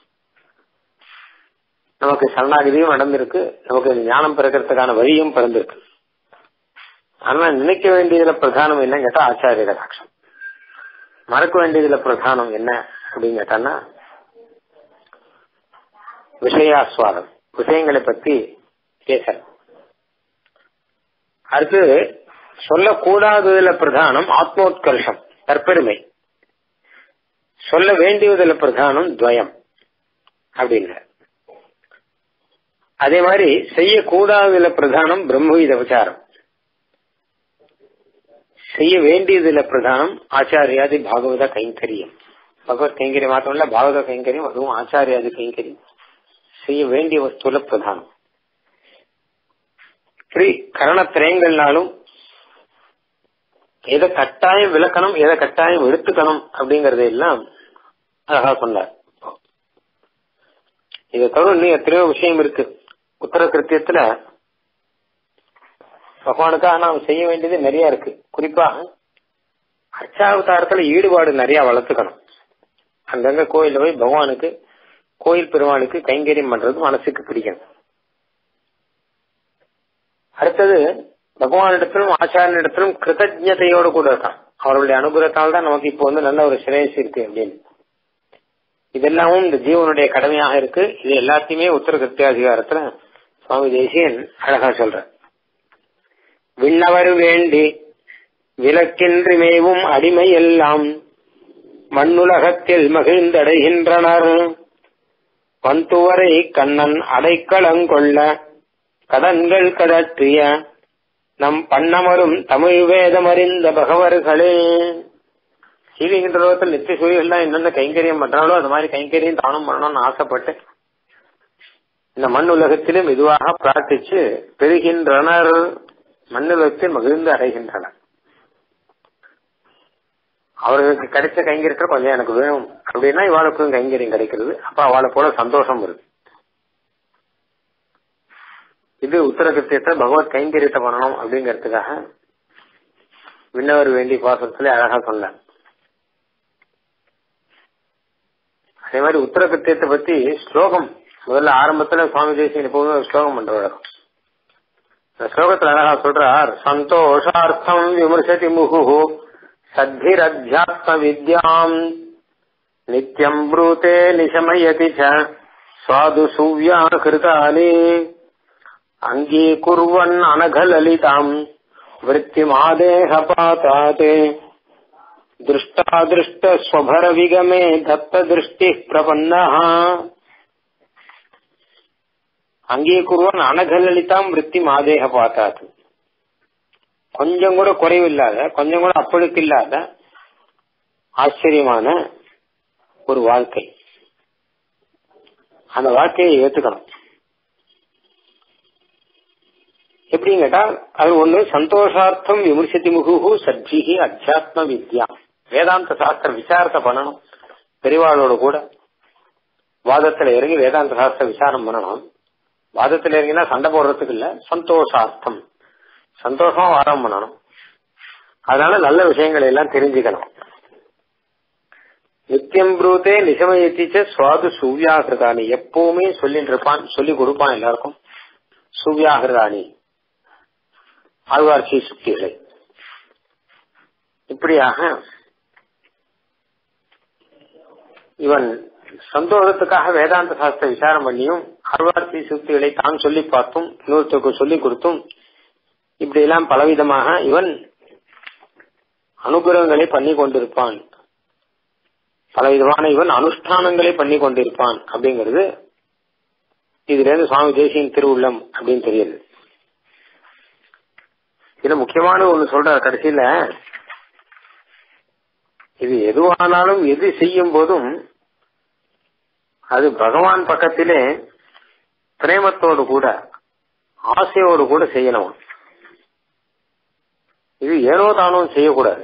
நமக்கு சரணாகிதியும் நடந்திருக்கு நமக்கு ஞானம் பிறக்கிறதுக்கான வழியும் பிறந்திருக்கு ஆனா நினைக்க வேண்டியதுல பிரதானம் என்னன்னு கேட்டா ஆச்சாரிய கடாட்சம் மறக்க வேண்டியதுல பிரதானம் என்ன அப்படின்னு கேட்டான்னா விஷயாஸ்வாதம் விஷயங்களை பத்தி பேச அடுத்து சொல்லக்கூடாததுல பிரதானம் ஆத்மோத்கர்ஷம் தற்பெருமை சொல்ல வேண்டியதுல பிரதானம் துவயம் அப்படிங்கிற அதே மாதிரி செய்யக்கூடாததுல பிரதானம் பிரம்மவித விசாரம் செய்ய வேண்டியதுல பிரதானம் ஆச்சாரியாதி பாகவத கைங்கரியம் பகவத் கைங்கரியம் மாத்திரம் இல்ல பாகவத கைங்கரியம் அதுவும் ஆச்சாரியாதி கைங்கரியம் செய்ய வேண்டிய வஸ்துல பிரதானம் இப்படி கரணத்திரயங்கள்னாலும் எதை கட்டாயம் விளக்கணும் எதை கட்டாயம் எடுத்துக்கணும் அப்படிங்கறது எல்லாம் அழகா சொன்னார் இதை தவிர இன்னும் எத்தனையோ விஷயம் இருக்கு உத்தர கிருத்தியத்துல பகவானுக்காக நாம் செய்ய வேண்டியது நிறைய இருக்கு குறிப்பா அச்சாவதாரத்துல ஈடுபாடு நிறைய வளர்த்துக்கணும் அங்கங்க கோயில்ல போய் பகவானுக்கு கோயில் பெருமாளுக்கு கைங்கரியம் பண்றது மனசுக்கு பிடிக்கணும் அடுத்தது பகவானிடத்திலும் ஆச்சாரியனிடத்திலும் கிருத்தஜதையோடு கூட இருக்கான் அவர்களுடைய அனுகிரகத்தால் தான் நமக்கு இப்போ வந்து நல்ல ஒரு சிரேஸ் இருக்கு அப்படின்னு இதெல்லாமும் இந்த ஜீவனுடைய கடமையாக இருக்கு இது எல்லாத்தையுமே உத்தர கிருத்தியாதிகாரத்துல சுவாமி தேசியன் அழகா சொல்ற விண்ணவர் வேண்டி விலக்கின்றி மேவும் அடிமை எல்லாம் மண்ணுலகத்தில் மகிழ்ந்தடைகின்றனர் வந்துவரை கண்ணன் அடைக்கலங்கொள்ள கடன்கள் கடற்றிய நம் பண்ணமரும் தமிழ் வேதமறிந்த பகவர்களே சீவிகின்ற லோகத்தில் நித்திய சூரியெல்லாம் என்னென்ன கைங்கரியம் பண்றாலோ அது மாதிரி கைங்கரியம் தானும் பண்ணணும்னு ஆசைப்பட்டு இந்த மண் உலகத்திலும் மெதுவாக பிரார்த்திச்சு பெறுகின்றனர் மண்ணுலகத்தில் மகிழ்ந்து அடைகின்றனர் அவர்களுக்கு கிடைச்ச கைங்கரியத்தில் கொஞ்சம் எனக்கு வேணும் அப்படின்னா இவாளுக்கும் கைங்கரியம் கிடைக்கிறது அப்ப அவளை போல சந்தோஷம் வருது இது உத்தரகிருத்தியத்தை பகவத் கைங்கரியத்தை பண்ணணும் அப்படிங்கறதுக்காக விண்ணவர் வேண்டி பாசத்துல அழகா சொன்னார் அதே மாதிரி உத்தரகிருத்தியத்தை பத்தி ஸ்லோகம் முதல்ல ஆரம்பத்துல சுவாமி தேசியன் எப்பவுமே ஒரு ஸ்லோகம் பண்றவர் இந்த ஸ்லோகத்துல அழகா சொல்றார் சந்தோஷார்த்தம் விமர்சதி முகு சத்திரத்தியாத்ம வித்யாம் நித்யம் ப்ரூதே நிசமயதி ச சுவாது சுவ்யாகிருதானி அங்கீகுர்வன் அனகலலிதாம் वृत्तिमादेहपातात् दृष्टादृष्टस्वभरविगमे दत्तदृष्टिः प्रपन्नः அங்கீகுருவன் அனகலலிதாம் விற்பி மாதேக பார்த்தாது கொஞ்சம் கூட குறைவில்லாத கொஞ்சம் கூட அப்பழுக்கு இல்லாத ஆச்சரியமான ஒரு வாழ்க்கை அந்த வாழ்க்கையை ஏத்துக்கணும் எப்படின்னு கேட்டா அது ஒண்ணு சந்தோஷார்த்தம் விமர்சதி முகு சத்ஜிகி அத்தியாத்ம வித்யா வேதாந்த சாஸ்திர விசாரத்தை பண்ணணும் பெரிவாளோட கூட வாதத்துல இறங்கி வேதாந்த சாஸ்திர விசாரம் பண்ணணும் வாதத்துல இறங்கினா சண்டை போடுறதுக்கு இல்ல சந்தோஷார்த்தம் சந்தோஷமா வாரம் பண்ணணும் அதனால நல்ல விஷயங்களை எல்லாம் தெரிஞ்சுக்கணும் நித்தியம் ப்ரூத்தே நிசமயத்திச்ச சுவாது சூவ்யாகிருதானி எப்பவுமே சொல்லிட்டு இருப்பான் சொல்லி கொடுப்பான் எல்லாருக்கும் சூவ்யாகிருதானி ஆழ்வார்ச்சி சுக்திகளை இப்படியாக இவன் சந்தோஷத்துக்காக வேதாந்த சாஸ்திர விசாரம் பண்ணியும் ஆழ்வார்த்தி சுக்திகளை தான் சொல்லி பார்த்தும் இன்னொருத்தருக்கு சொல்லி கொடுத்தும் இப்படி எல்லாம் பலவிதமாக இவன் அனுகிரகங்களை பண்ணி கொண்டிருப்பான் பலவிதமான இவன் அனுஷ்டானங்களை பண்ணி கொண்டிருப்பான் அப்படிங்கிறது இதுல இருந்து சுவாமி தேசியின் திருவுள்ளம் அப்படின்னு தெரியுது இதுல முக்கியமான ஒண்ணு சொல்ற கடைசியில இது எதுவானாலும் எது செய்யும் போதும் அது பகவான் பக்கத்திலே பிரேமத்தோடு கூட ஆசையோடு கூட செய்யணும் இது ஏனோ தானும் செய்யக்கூடாது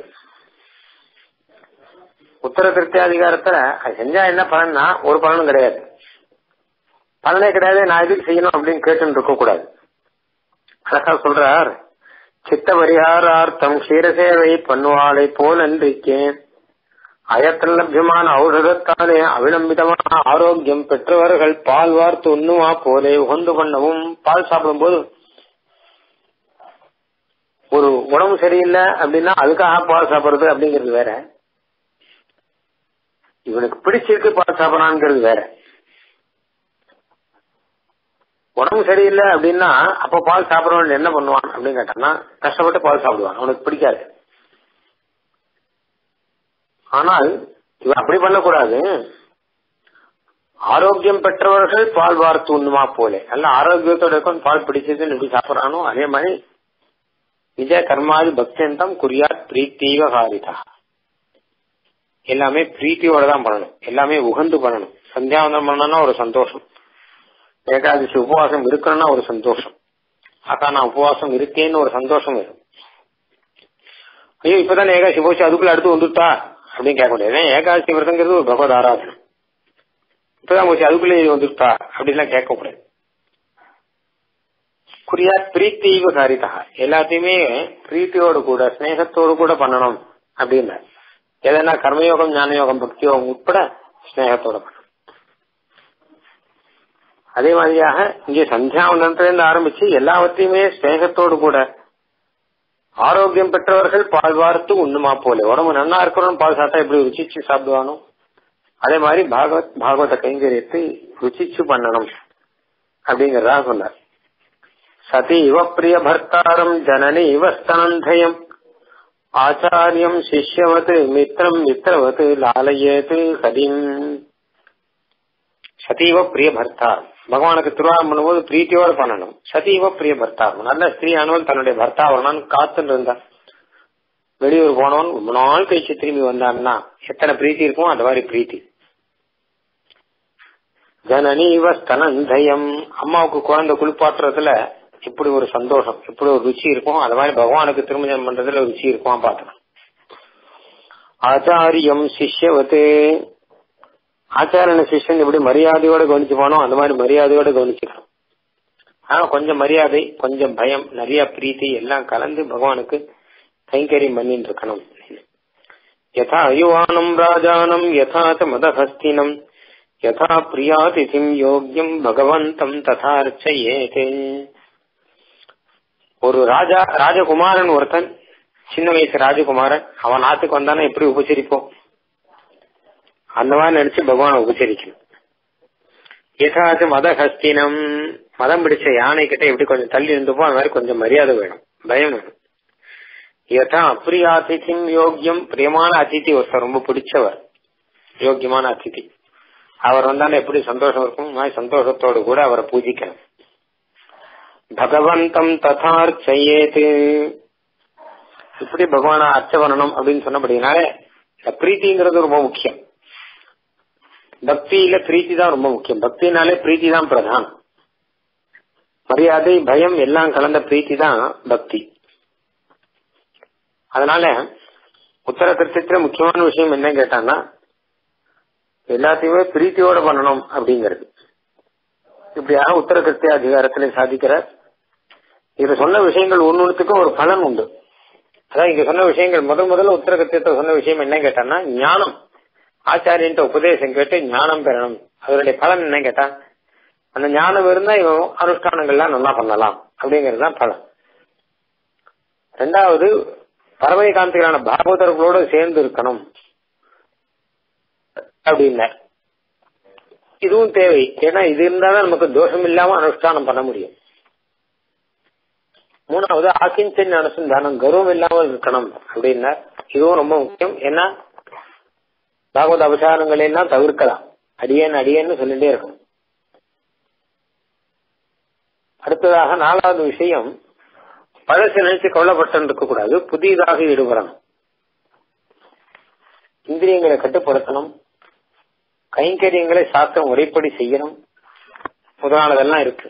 உத்தர திருப்தியாதிகாரத்துல அது செஞ்சா என்ன பலன்னா ஒரு பலனும் கிடையாது பலனே கிடையாது நான் எதுக்கு செய்யணும் அப்படின்னு கேட்டு இருக்க கூடாது அழகா சொல்றார் சித்த பரிகாரார்த்தம் க்ஷீரசேவை பண்ணுவாளை போல் அன்றிக்கேன் அயத்தில் லபியமான ஔஷதத்தாலே அவிளம்பிதமான ஆரோக்கியம் பெற்றவர்கள் பால் வார்த்து உண்ணுமா போலே உகந்து பண்ணவும் பால் சாப்பிடும் போது ஒரு உடம்பு சரியில்லை அப்படின்னா அதுக்காக பால் சாப்பிடுறது அப்படிங்கிறது வேற இவனுக்கு பிடிச்சிருக்கு பால் சாப்பிடறான்ங்கிறது வேற உடம்பு சரியில்லை அப்படின்னா அப்ப பால் சாப்பிடறவன் என்ன பண்ணுவான் அப்படின்னு கேட்டான்னா கஷ்டப்பட்டு பால் சாப்பிடுவான் அவனுக்கு பிடிக்காது ஆனால் இவன் அப்படி பண்ணக்கூடாது ஆரோக்கியம் பெற்றவர்கள் பால் வார்த்து உண்ணுமா போல நல்ல ஆரோக்கியத்தோட இருக்கும் பால் பிடிச்சதுன்னு எப்படி சாப்பிடறானோ அதே மாதிரி நிஜ கர்மாதி பக்தியந்தம் குறியாத் பிரீத்தீவ காரிதா எல்லாமே பிரீத்தியோட தான் பண்ணணும் எல்லாமே உகந்து பண்ணணும் சந்தியாவந்தம் பண்ணணும்னா ஒரு சந்தோஷம் ஏகாதசி உபவாசம் இருக்கணும்னா ஒரு சந்தோஷம் அக்கா நான் உபவாசம் இருக்கேன்னு ஒரு சந்தோஷம் வரும் ஐயோ இப்பதான் ஏகாதசி போச்சு அதுக்குள்ள அடுத்து வந்துட்டா அப்படின்னு கேட்க முடியாது ஏன் ஏகாதசி விரதங்கிறது ஒரு பகவத் ஆராதனை இப்பதான் போச்சு அதுக்குள்ளே இது வந்துட்டா அப்படின்லாம் கேட்கக்கூடாது குறியா பிரீத்தீவ காரிதா எல்லாத்தையுமே பிரீத்தியோடு கூட ஸ்னேகத்தோடு கூட பண்ணணும் அப்படின்னு எதனா கர்மயோகம் ஞானயோகம் பக்தி யோகம் உட்பட ஸ்னேகத்தோட பண்ணணும் அதே மாதிரியாக இங்கே சந்தியாவந்தத்திலிருந்து ஆரம்பிச்சு எல்லாவற்றையுமே ஸ்னேகத்தோடு கூட ஆரோக்கியம் பெற்றவர்கள் பால் வார்த்து உண்ணுமா போல உடம்பு நன்னா இருக்கிறவன் பால் சாப்பிட்டா எப்படி ருச்சிச்சு சாப்பிடுவானோ அதே மாதிரி பாகவத் பாகவத கைங்கரியத்தை ருச்சிச்சு பண்ணணும் அப்படிங்கறதா சொன்னார் சதி இவ பிரிய பர்த்தாரம் ஜனனி இவ ஸ்தனந்தயம் ஆச்சாரியம் சிஷ்யவத் மித்திரம் மித்திரவத் லாலயேத் ஹரிம் சதீவ பிரிய பர்த்தா பகவானுக்கு திருவாரம் பண்ணும்போது பிரீத்தியோட பண்ணணும் சதீவ பிரிய பர்த்தா நல்ல ஸ்திரீ ஆனவன் தன்னுடைய பர்த்தா வரணும்னு காத்துட்டு இருந்தான் வெளியூர் போனவன் ரொம்ப நாள் கழிச்சு திரும்பி வந்தான்னா எத்தனை பிரீத்தி இருக்குமோ அந்த மாதிரி பிரீத்தி ஜனனீவ ஸ்தனந்தயம் அம்மாவுக்கு குழந்தை குளிப்பாட்டுறதுல இப்படி ஒரு சந்தோஷம் இப்படி ஒரு ருச்சி இருக்கும் அது மாதிரி பகவானுக்கு திருமணம் பண்றதுல ருச்சி இருக்குமா பாத்துக்கலாம் ஆச்சாரியம் சிஷ்யவத்து ஆச்சாரியன சிஷ்யன் எப்படி மரியாதையோட கவனிச்சு போனோம் அந்த மாதிரி மரியாதையோட கவனிச்சுக்கணும் ஆனா கொஞ்சம் மரியாதை கொஞ்சம் பயம் நிறைய பிரீத்தி எல்லாம் கலந்து பகவானுக்கு கைங்கரியம் பண்ணிட்டு இருக்கணும் யதா யுவானம் ராஜானம் யதா ச மதஹஸ்தினம் யதா பிரியாதிதிம் யோக்கியம் பகவந்தம் ததார்ச்சயேதே ஒரு ராஜா ராஜகுமாரன் ஒருத்தன் சின்ன வயசு ராஜகுமாரன் அவன் நாட்டுக்கு வந்தானே எப்படி உபசரிப்போம் அந்த மாதிரி நினைச்சு பகவானை உபசரிக்கணும் யதாச்சு மத ஹஸ்தினம் மதம் பிடிச்ச யானை கிட்ட எப்படி கொஞ்சம் தள்ளி இருந்துப்போ அந்த மாதிரி கொஞ்சம் மரியாதை வேணும் பயம் வேணும் யதா அப்பிரிய அதிதிம் யோக்கியம் பிரியமான அதிதி ஒருத்தர் ரொம்ப பிடிச்சவர் யோக்கியமான அதிதி அவர் வந்தாலும் எப்படி சந்தோஷம் இருக்கும் இந்த மாதிரி சந்தோஷத்தோடு கூட அவரை பூஜிக்கணும் பகவந்தம் ததார்ச்சயேது இப்படி பகவான அர்ச்ச பண்ணணும் அப்படின்னு சொன்னபடினாலே இந்த பிரீத்திங்கிறது ரொம்ப முக்கியம் பக்தியில பிரீத்தி தான் ரொம்ப முக்கியம் பக்தினாலே பிரீத்தி தான் பிரதானம் மரியாதை பயம் எல்லாம் கலந்த பிரீத்தி தான் பக்தி அதனால உத்தர கிருத்தியத்துல முக்கியமான விஷயம் என்ன கேட்டான்னா எல்லாத்தையுமே பிரீத்தியோட பண்ணணும் அப்படிங்கிறது இப்படியாக உத்தர கிருத்திய அதிகாரத்திலே சாதிக்கிறார் இதுல சொன்ன விஷயங்கள் ஒன்னொன்னுத்துக்கும் ஒரு பலன் உண்டு அதான் இங்க சொன்ன விஷயங்கள் முதல் முதல்ல உத்தர கிருத்தியத்தை சொன்ன விஷயம் என்ன கேட்டான்னா ஞானம் ஆச்சாரியன்ட்ட உபதேசம் கேட்டு ஞானம் பெறணும் அதனுடைய பலன் என்ன கேட்டா அந்த ஞானம் இருந்தா இவன் அனுஷ்டானங்கள்லாம் நல்லா பண்ணலாம் அப்படிங்கிறது தான் பலன் ரெண்டாவது பறவை காந்திகளான பாகவதர்களோடு சேர்ந்து இருக்கணும் அப்படின்ன இதுவும் தேவை ஏன்னா இது இருந்தாதான் நமக்கு தோஷம் இல்லாம அனுஷ்டானம் பண்ண முடியும் மூணாவது ஆக்கிஞ்சன் அனுசந்தானம் கௌரவம் இல்லாமல் இருக்கணும் அப்படின்னா இதுவும் ரொம்ப முக்கியம் ஏன்னா பாகவத அபசாரங்களை எல்லாம் தவிர்க்கலாம் அடியேன் அடியேன்னு சொல்லிட்டே இருக்கணும் அடுத்ததாக நாலாவது விஷயம் பழசு நினைச்சு கவலைப்பட்டு இருக்க கூடாது புதிதாக ஈடுபடணும் இந்திரியங்களை கட்டுப்படுத்தணும் கைங்கரியங்களை சாஸ்திரம் முறைப்படி செய்யணும் முதலானதெல்லாம் இருக்கு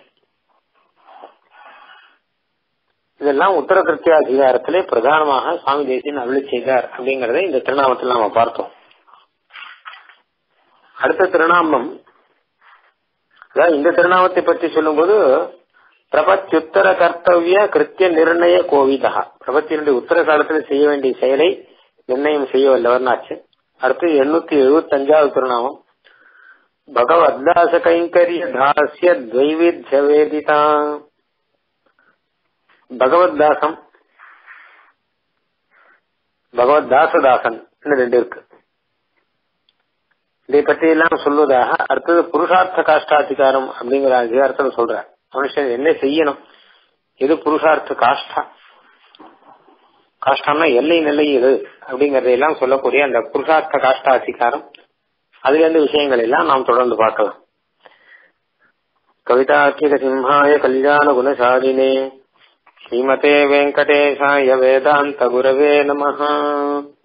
இதெல்லாம் உத்தர கிருத்திய அதிகாரத்திலே பிரதானமாக சுவாமி தேசியன் அருளி செய்தார் அப்படிங்கறத இந்த திருநாமத்தில் நாம பார்த்தோம் அடுத்த திருநாமம் அதாவது இந்த திருநாமத்தை பற்றி சொல்லும்போது பிரபத்தியுத்தர கர்த்தவிய கிருத்திய நிர்ணய கோவிதா பிரபத்தினுடைய உத்தர காலத்தில் செய்ய வேண்டிய செயலை நிர்ணயம் செய்ய வல்லவர்னாச்சு அடுத்து எண்ணூத்தி எழுபத்தி அஞ்சாவது திருநாமம் பகவத்தாச கைங்கரிய தாசிய துவைவித்ய வேதிதா பகவத்தாசம் பகவத்தாசதாசன் ரெண்டு இருக்கு இதை பற்றி எல்லாம் சொல்வதாக அடுத்தது புருஷார்த்த காஷ்டாதிகாரம் அப்படிங்கிற அதிகாரத்துல சொல்ற மனுஷன் என்ன செய்யணும் எது புருஷார்த்த காஷ்டா காஷ்டான்னா எல்லை நிலை எது அப்படிங்கறதையெல்லாம் சொல்லக்கூடிய அந்த புருஷார்த்த காஷ்டா அதிகாரம் அதுல இருந்து விஷயங்கள் எல்லாம் நாம் தொடர்ந்து பார்க்கலாம் கவிதாக்கிக சிம்ஹாய கல்யாண குணசாலினே ஸ்ரீமதே வெங்கடேசாய வேதாந்த குரவே நமஹா